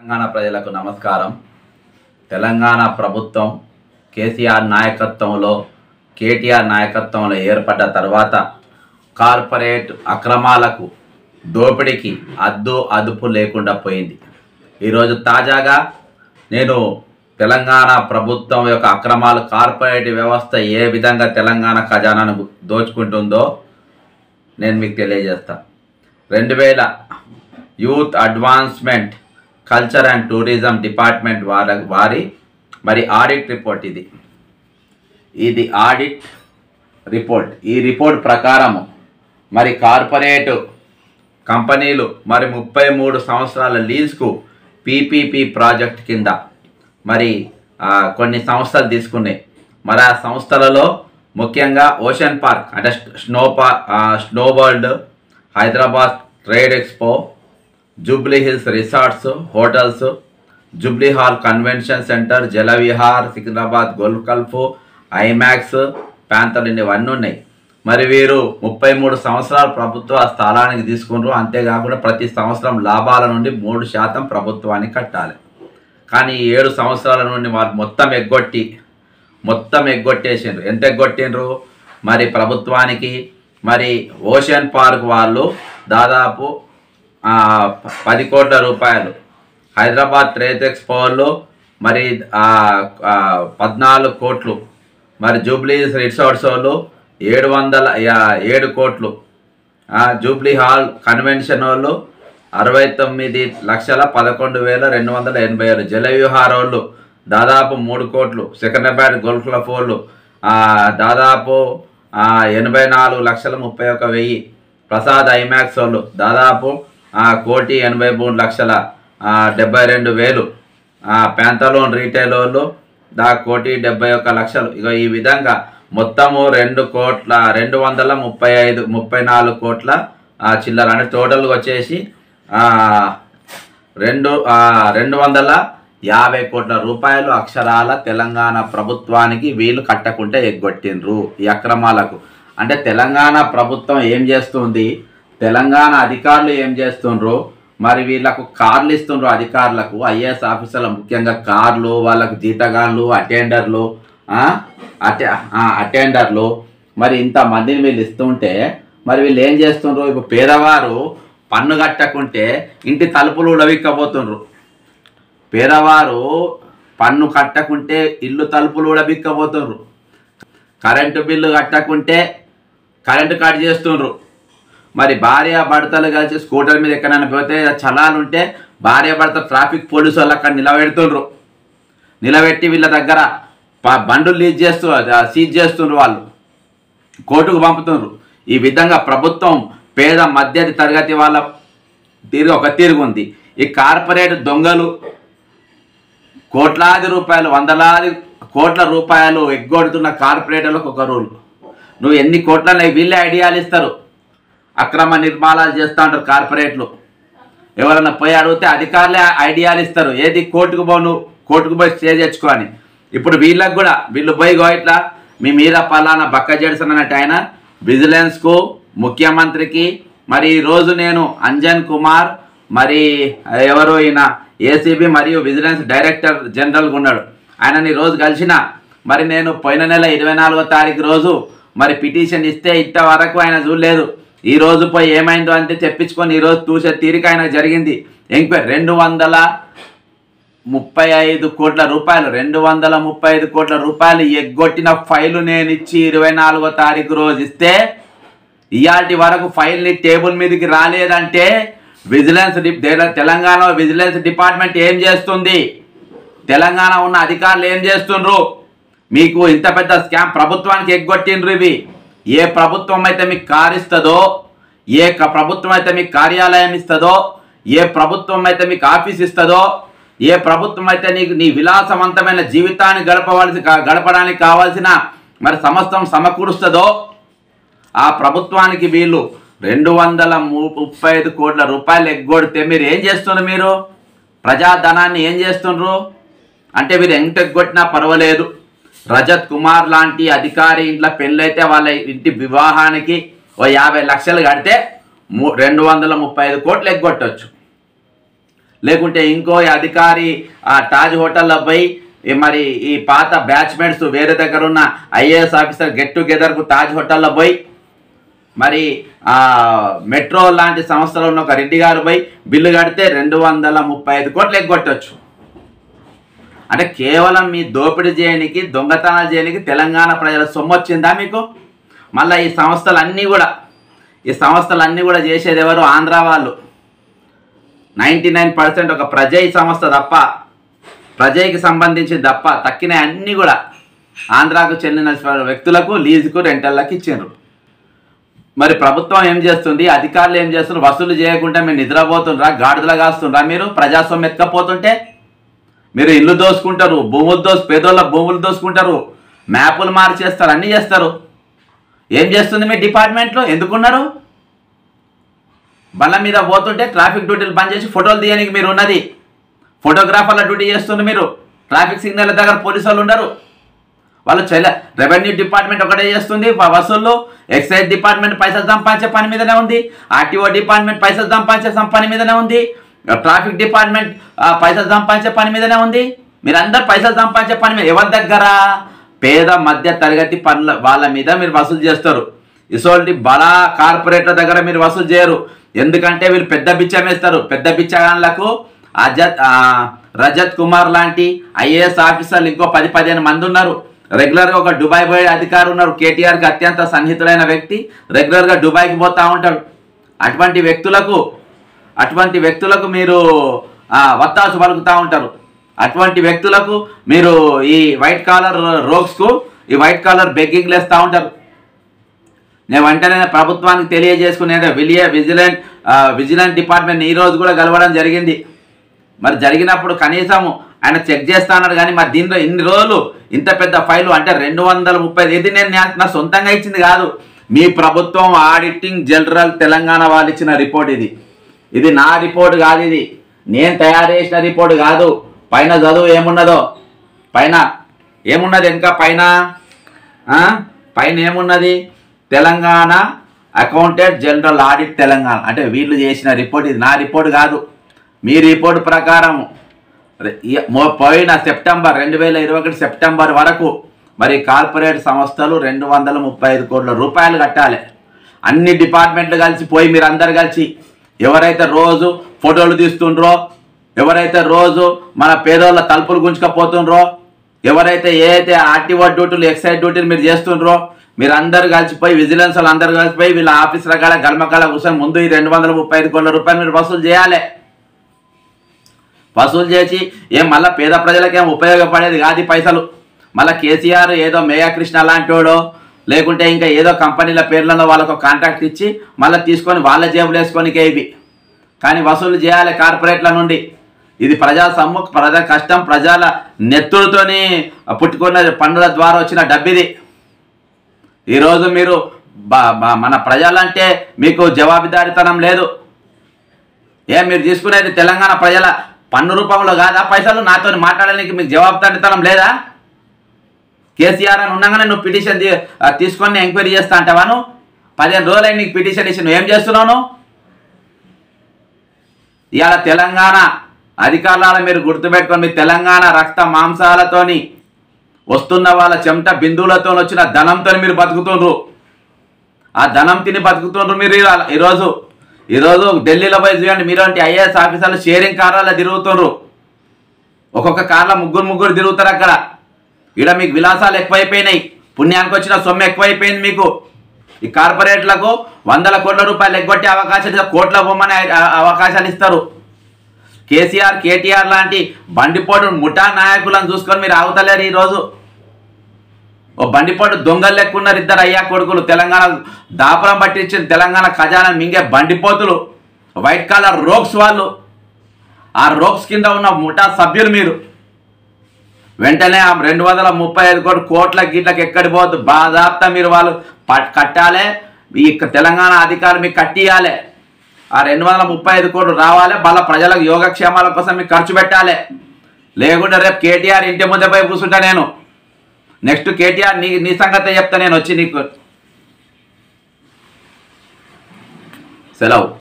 తెలంగాణ ప్రజలకు నమస్కారం తెలంగాణ ప్రభుత్వం కేసీఆర్ నాయకత్వంలో కేటీఆర్ నాయకత్వంలో ఏర్పడ్డ తర్వాత కార్పొరేట్ అక్రమాలకు దోపిడీకి అద్దు అదుపు లేకుండా పోయింది ఈరోజు తాజాగా నేను తెలంగాణ ప్రభుత్వం యొక్క అక్రమాలు కార్పొరేట్ వ్యవస్థ ఏ విధంగా తెలంగాణ ఖజానాను దోచుకుంటుందో నేను మీకు తెలియజేస్తా రెండు వేల youth advancement culture and tourism department వారి వారి మరి ఆడిట్ రిపోర్ట్ ఇది ఇది ఆడిట్ రిపోర్ట్ ఈ రిపోర్ట్ ప్రకారము మరి కార్పొరేట్ కంపెనీలు మరి ముప్పై మూడు సంవత్సరాల లీజ్కు పీపీపీ ప్రాజెక్ట్ కింద మరి ఆ, కొన్ని సంస్థలు తీసుకున్నాయి మరి ఆ సంస్థలలో ముఖ్యంగా ఓషన్ పార్క్ అంటే స్నో పా snow world Hyderabad trade expo Jubilee Hills resorts hotels Jubilee Hall convention centre Jalavihar Secunderabad గోల్కల్ఫ్ ఐమాక్స్ ప్యాంతలు ఇవన్నీ ఉన్నాయి మరి వీరు ముప్పై మూడు సంవత్సరాలు ప్రభుత్వ స్థలానికి తీసుకున్నారు అంతేకాకుండా ప్రతి సంవత్సరం లాభాల నుండి మూడు శాతం ప్రభుత్వానికి కట్టాలి కానీ ఈ ఏడు సంవత్సరాల నుండి వారు మొత్తం ఎగ్గొట్టి మొత్తం ఎగ్గొట్టేసిండ్రు ఎంత ఎగ్గొట్టిండ్రు మరి ప్రభుత్వానికి మరి ఓషన్ పార్క్ వాళ్ళు దాదాపు ఆ, ప- పది కోట్ల రూపాయలు హైదరాబాద్ ట్రేడ్ ఎక్స్పో వాళ్ళు మరి ఆ, ఆ, పద్నాలుగు కోట్లు మరి జూబ్లీస్ రిసార్ట్స్ వాళ్ళు ఏడు వందల యా- ఏడు కోట్లు ఆ, జూబ్లీ హాల్ కన్వెన్షన్ వాళ్ళు అరవై తొమ్మిది లక్షల పదకొండు వేల రెండు వందల ఎనభై ఏడు జలవిహార వాళ్ళు దాదాపు మూడు కోట్లు సికింద్రాబాద్ గోల్డ్ క్లబ్ వాళ్ళు ఆ, దాదాపు ఆ, ఎనభై నాలుగు లక్షల ముప్పై ఒక వెయ్యి ప్రసాద్ ఐమాక్స్ వాళ్ళు దాదాపు ఆ, కోటి ఎనభై మూడు లక్షల ఆ, డెబ్బై రెండు వేలు ఆ, ప్యాంతలోన్ రీటైల్ వాళ్ళు దా కోటి డెబ్బై ఒక్క లక్షలు ఇక ఈ విధంగా మొత్తము రెండు కోట్ల రెండు వందల ముప్పై ఐదు ముప్పై నాలుగు కోట్ల ఆ, చిల్లర అంటే టోటల్గా వచ్చేసి ఆ, రెండు ఆ, రెండు వందల యాభై కోట్ల రూపాయలు అక్షరాల తెలంగాణ ప్రభుత్వానికి వీళ్ళు కట్టకుంటే ఎగ్గొట్టిండ్రు ఈ అక్రమాలకు అంటే తెలంగాణ ప్రభుత్వం ఏం చేస్తుంది తెలంగాణ అధికారులు ఏం చేస్తుండ్రు మరి వీళ్ళకు కార్లు ఇస్తుండ్రు అధికారులకు ఐఏఎస్ ఆఫీసర్లు ముఖ్యంగా కార్లు వాళ్ళకు జీతగాళ్ళు అటెండర్లు ఆ, అటె ఆ, అటెండర్లు మరి ఇంతమందిని వీళ్ళు ఇస్తుంటే మరి వీళ్ళు ఏం చేస్తుండ్రు ఇప్పుడు పేదవారు పన్ను కట్టకుంటే ఇంటి తలుపులు ఉడవిక్కబోతుండ్రు పేదవారు పన్ను కట్టకుంటే ఇల్లు తలుపులు ఉడబిక్కబోతుండ్రు కరెంటు బిల్లు కట్టకుంటే కరెంటు కట్ చేస్తుండ్రు మరి భార్య భర్తలు కలిసి స్కూటర్ మీద ఎక్కడైనా పోతే చలాలు ఉంటే భార్య భర్త ట్రాఫిక్ పోలీసు వాళ్ళు అక్కడ నిలబెడుతుండ్రు నిలబెట్టి వీళ్ళ దగ్గర ప- బండులు లీజ్ చేస్తూ సీజ్ చేస్తుండ్రు వాళ్ళు కోర్టుకు పంపుతుండ్రు ఈ విధంగా ప్రభుత్వం పేద మధ్యది తరగతి వాళ్ళ తీరు ఒక తీరుగు ఉంది ఈ కార్పొరేట్ దొంగలు కోట్లాది రూపాయలు వందలాది కోట్ల రూపాయలు ఎగ్గొడుతున్న కార్పొరేటర్లకు ఒక రూల్ నువ్వు ఎన్ని కోట్ల వీళ్ళే ఐడియాలు ఇస్తారు అక్రమ నిర్మాణాలు చేస్తూ ఉంటారు కార్పొరేట్లు ఎవరైనా పోయి అడిగితే అధికారులే ఐడియాలు ఇస్తారు ఏది కోర్టుకు పో నువ్వు కోర్టుకు పోయి స్టే తెచ్చుకో అని ఇప్పుడు వీళ్ళకి కూడా వీళ్ళు పోయి గో ఇట్లా మీ మీద పలానా బక్క జడ్సన్ అన్నట్టు ఆయన విజిలెన్స్కు ముఖ్యమంత్రికి మరి ఈ రోజు నేను అంజన్ కుమార్ మరి ఎవరు ఈయన ఏసీబీ మరియు విజిలెన్స్ డైరెక్టర్ జనరల్గా ఉన్నాడు ఆయనని ఈ రోజు కలిసిన మరి నేను పోయిన నెల ఇరవై నాలుగో తారీఖు రోజు మరి పిటిషన్ ఇస్తే ఇంతవరకు ఆయన చూడలేదు ఈ రోజు పోయి ఏమైందో అంటే తెప్పించుకొని ఈ రోజు చూసే తీరిక ఆయన జరిగింది ఎంక్వైరీ రెండు వందల ముప్పై ఐదు కోట్ల రూపాయలు రెండు వందల ముప్పై ఐదు కోట్ల రూపాయలు ఎగ్గొట్టిన ఫైలు నేను ఇచ్చి ఇరవై నాలుగో తారీఖు రోజు ఇస్తే ఇయాటి వరకు ఫైల్ని టేబుల్ మీదకి రాలేదంటే విజిలెన్స్ డి- తెల- తెలంగాణ విజిలెన్స్ డిపార్ట్మెంట్ ఏం చేస్తుంది తెలంగాణ ఉన్న అధికారులు ఏం చేస్తుండ్రు మీకు ఇంత పెద్ద స్కామ్ ప్రభుత్వానికి ఎగ్గొట్టిండ్రు ఇవి ఏ ప్రభుత్వం అయితే మీకు కారు ఇస్తుందో ఏ క- ప్రభుత్వం అయితే మీకు కార్యాలయం ఇస్తుందో ఏ ప్రభుత్వం అయితే మీకు ఆఫీస్ ఇస్తుందో ఏ ప్రభుత్వం అయితే నీకు నీ విలాసవంతమైన జీవితాన్ని గడపవలసి గా- గడపడానికి కావాల్సిన మరి సమస్తం సమకూరుస్తుందో ఆ ప్రభుత్వానికి వీళ్ళు రెండు వందల ము- ముప్పై ఐదు కోట్ల రూపాయలు ఎగ్గొడితే మీరు ఏం చేస్తున్నారు మీరు ప్రజాధనాన్ని ఏం చేస్తుండ్రు అంటే మీరు ఎంత ఎగ్గొట్టినా పర్వాలేదు రజత్ కుమార్ లాంటి అధికారి ఇంట్లో పెళ్ళైతే వాళ్ళ ఇంటి వివాహానికి ఓ యాభై లక్షలు కడితే ము- రెండు వందల ముప్పై ఐదు కోట్లు ఎగ్గొట్టవచ్చు లేకుంటే ఇంకో అధికారి ఆ తాజ్ హోటల్లో పోయి ఈ మరి ఈ పాత బ్యాచ్మెంట్స్ వేరే దగ్గర ఉన్న ఐఏఎస్ ఆఫీసర్ గెట్ టుగెదర్కు తాజ్ హోటల్లో పోయి మరి ఆ మెట్రో లాంటి సంస్థలో ఉన్న ఒక రెడ్డి గారు పోయి బిల్లు కడితే రెండు వందల ముప్పై ఐదు కోట్లు ఎగ్గొట్టచ్చు అంటే కేవలం మీ దోపిడీ చేయడానికి దొంగతనాలు చేయడానికి తెలంగాణ ప్రజల సొమ్ము వచ్చిందా మీకు మళ్ళీ ఈ సంస్థలన్నీ కూడా ఈ సంస్థలన్నీ కూడా చేసేది ఎవరు ఆంధ్ర వాళ్ళు నైంటీ నైన్ పర్సెంట్ ఒక ప్రజై సంస్థ తప్ప ప్రజకి సంబంధించి తప్ప తక్కిన అన్నీ కూడా ఆంధ్రాకు చెందిన వ్యక్తులకు లీజుకు రెంటళ్ళకి ఇచ్చిండ్రు మరి ప్రభుత్వం ఏం చేస్తుంది అధికారులు ఏం చేస్తున్నారు వసూలు చేయకుండా మీరు నిద్రపోతుండ్రా గాడిదలు కాస్తుండ్రా మీరు ప్రజాస్వామ్యం ఎత్తుకపోతుంటే మీరు ఇల్లు దోసుకుంటారు భూములు దోసు పేదోళ్ళ భూములు దోసుకుంటారు మ్యాపులు మార్చేస్తారు అన్నీ చేస్తారు ఏం చేస్తుంది మీ డిపార్ట్మెంట్లో ఎందుకున్నారు బండ్ల మీద పోతుంటే ట్రాఫిక్ డ్యూటీలు బంద్ చేసి ఫోటోలు తీయడానికి మీరు ఉన్నది ఫోటోగ్రాఫర్ల డ్యూటీ చేస్తుంది మీరు ట్రాఫిక్ సిగ్నల్ దగ్గర పోలీసు వాళ్ళు ఉండరు వాళ్ళు చెల్ల రెవెన్యూ డిపార్ట్మెంట్ ఒకటే చేస్తుంది వ- వసూళ్ళు ఎక్సైజ్ డిపార్ట్మెంట్ పైసలు సంపాదించే పని మీదనే ఉంది ఆర్టీఓ డిపార్ట్మెంట్ పైసలు సంపాదించే సం- పని మీదనే ఉంది ట్రాఫిక్ డిపార్ట్మెంట్ ఆ, పైసలు సంపాదించే పని మీదనే ఉంది మీరందరు పైసలు సంపాదించే పని మీద ఎవరి దగ్గర పేద మధ్య తరగతి పనుల వాళ్ళ మీద మీరు వసూలు చేస్తారు ఇసోల్టి బడా కార్పొరేట్ల దగ్గర మీరు వసూలు చేయరు ఎందుకంటే వీళ్ళు పెద్ద బిచ్చం వేస్తారు పెద్ద బిచ్చగాన్లకు అజత్ ఆ, రజత్ కుమార్ లాంటి ఐఏఎస్ ఆఫీసర్లు ఇంకో పది పదిహేను మంది ఉన్నారు రెగ్యులర్గా ఒక దుబాయ్ పోయే అధికారి ఉన్నారు కేటీఆర్కి అత్యంత సన్నిహితులైన వ్యక్తి రెగ్యులర్గా దుబాయ్కి పోతా ఉంటాడు అటువంటి వ్యక్తులకు అటువంటి వ్యక్తులకు మీరు ఆ, వత్తాసు పలుకుతూ ఉంటారు అటువంటి వ్యక్తులకు మీరు ఈ వైట్ కాలర్ రోగ్స్కు ఈ వైట్ కాలర్ బెగ్గింగ్లు వేస్తూ ఉంటారు నేను వెంటనే ప్రభుత్వానికి తెలియజేసుకునే విలియ విజిలెంట్ ఆ, విజిలెంట్ డిపార్ట్మెంట్ ఈ రోజు కూడా కలవడం జరిగింది మరి జరిగినప్పుడు కనీసము ఆయన చెక్ చేస్తా అన్నాడు కానీ మరి దీనిలో ఇన్ని రోజులు ఇంత పెద్ద ఫైలు అంటే రెండు వందల ముప్పై ఇది నేను నా- నా సొంతంగా ఇచ్చింది కాదు మీ ప్రభుత్వం ఆడిటింగ్ జనరల్ తెలంగాణ వాళ్ళు ఇచ్చిన రిపోర్ట్ ఇది ఇది నా రిపోర్ట్ కాదు ఇది నేను తయారు చేసిన రిపోర్ట్ కాదు పైన చదువు ఏమున్నదో పైన ఏమున్నది ఇంకా పైన ఆ? పైన ఏమున్నది Telangana accountant general audit Telangana అంటే వీళ్ళు చేసిన రిపోర్ట్ ఇది నా రిపోర్ట్ కాదు మీ రిపోర్ట్ ప్రకారం రె- ఈ- మో- పోయిన సెప్టెంబర్ రెండు వేల ఇరవై ఒకటి సెప్టెంబర్ వరకు మరి కార్పొరేట్ సంస్థలు రెండు వందల ముప్పై ఐదు కోట్ల రూపాయలు కట్టాలి అన్ని డిపార్ట్మెంట్లు కలిసి పోయి మీరు అందరు కలిసి ఎవరైతే రోజు ఫోటోలు తీస్తుండ్రో ఎవరైతే రోజు మన పేదోళ్ళ తలుపులు గుంజుకపోతుండ్రో ఎవరైతే ఏ అయితే ఆర్టీఓ డ్యూటీలు ఎక్సైజ్ డ్యూటీలు మీరు చేస్తుండ్రో మీరు అందరు కలిసిపోయి విజిలెన్స్ వాళ్ళు అందరు కలిసిపోయి వీళ్ళ ఆఫీసుల కాడ గల్మకాడ కూర్చొని ముందు ఈ రెండు వందల ముప్పై ఐదు కోట్ల రూపాయలు మీరు వసూలు చేయాలి వసూలు చేసి ఏం మళ్ళీ పేద ప్రజలకేం ఉపయోగపడేది కాదు ఈ పైసలు మళ్ళీ కేసీఆర్ ఏదో మేయాకృష్ణ లాంటివాడో లేకుంటే ఇంకా ఏదో కంపెనీల పేర్లలో వాళ్ళకు కాంట్రాక్ట్ ఇచ్చి మళ్ళీ తీసుకొని వాళ్ళ జేబులు వేసుకొనికే ఇవి కానీ వసూలు చేయాలి కార్పొరేట్ల నుండి ఇది ప్రజా సమ్ము ప్రజా కష్టం ప్రజల నెత్తులతోని పుట్టుకున్న పన్నుల ద్వారా వచ్చిన డబ్బిది ఈరోజు మీరు బ- బ- మన ప్రజలంటే మీకు జవాబుదారీతనం లేదు ఏ మీరు తీసుకునేది తెలంగాణ ప్రజల పన్ను రూపంలో కాదా పైసలు నాతో మాట్లాడడానికి మీకు జవాబుదారీతనం లేదా కేసీఆర్ అని ఉండగానే నువ్వు పిటిషన్ తీ- ఆ, తీసుకొని ఎంక్వైరీ చేస్తా అంటావా నువ్వు పదిహేను రోజులైన నీకు పిటిషన్ ఇచ్చి నువ్వు ఏం చేస్తున్నావు నువ్వు ఇవాళ తెలంగాణ అధికారుల మీరు గుర్తుపెట్టుకొని మీ తెలంగాణ రక్త మాంసాలతోని వస్తున్న వాళ్ళ చెమట బిందువులతో వచ్చిన ధనంతో మీరు బతుకుతుండ్రు ఆ ధనం తిని బతుకుతుండ్రు మీరు ఇవాళ- ఈరోజు ఈరోజు ఢిల్లీలో పోయి చూడండి మీలాంటి ఐఏఎస్ ఆఫీసర్లు షేరింగ్ కార్లలో తిరుగుతుండ్రు ఒక్కొక్క కార్లో ముగ్గురు ముగ్గురు తిరుగుతారు అక్కడ ఈడ మీకు విలాసాలు ఎక్కువైపోయినాయి పుణ్యానికి వచ్చిన సొమ్ము ఎక్కువైపోయింది మీకు ఈ కార్పొరేట్లకు వందల కోట్ల రూపాయలు ఎగ్గొట్టే అవకాశాలు ఇస్తారు. కోట్ల బొమ్మని అ- అవకాశాలు ఇస్తారు కేసీఆర్ కేటీఆర్ లాంటి బండిపోటు ముఠా నాయకులను చూసుకొని మీరు ఆగుతలేరు ఈరోజు ఓ బండిపోటు దొంగలు లెక్కున్నారు ఇద్దరు అయ్యా కొడుకులు తెలంగాణ దాపురం పట్టించిన తెలంగాణ ఖజానా మింగే బండిపోతులు వైట్ కాలర్ రోక్స్ వాళ్ళు ఆ రోక్స్ కింద ఉన్న ముఠా సభ్యులు మీరు వెంటనే ఆ రెండు వందల ముప్పై ఐదు కోట్ల కోట్ల గిట్లకి ఎక్కడి పోవద్దు బాధాప్త మీరు వాళ్ళు ప- కట్టాలి ఈ తెలంగాణ అధికారులు మీకు కట్టియాలి ఆ రెండు వందల ముప్పై ఐదు కోట్లు రావాలి మళ్ళీ ప్రజలకు యోగక్షేమాల కోసం మీకు ఖర్చు పెట్టాలి లేకుంటే రేపు కేటీఆర్ ఇంటి ముందే పోయి కూర్చుంటా నేను నెక్స్ట్ కేటీఆర్ నీ నీ సంగతే చెప్తా నేను వచ్చి నీకు సెలవు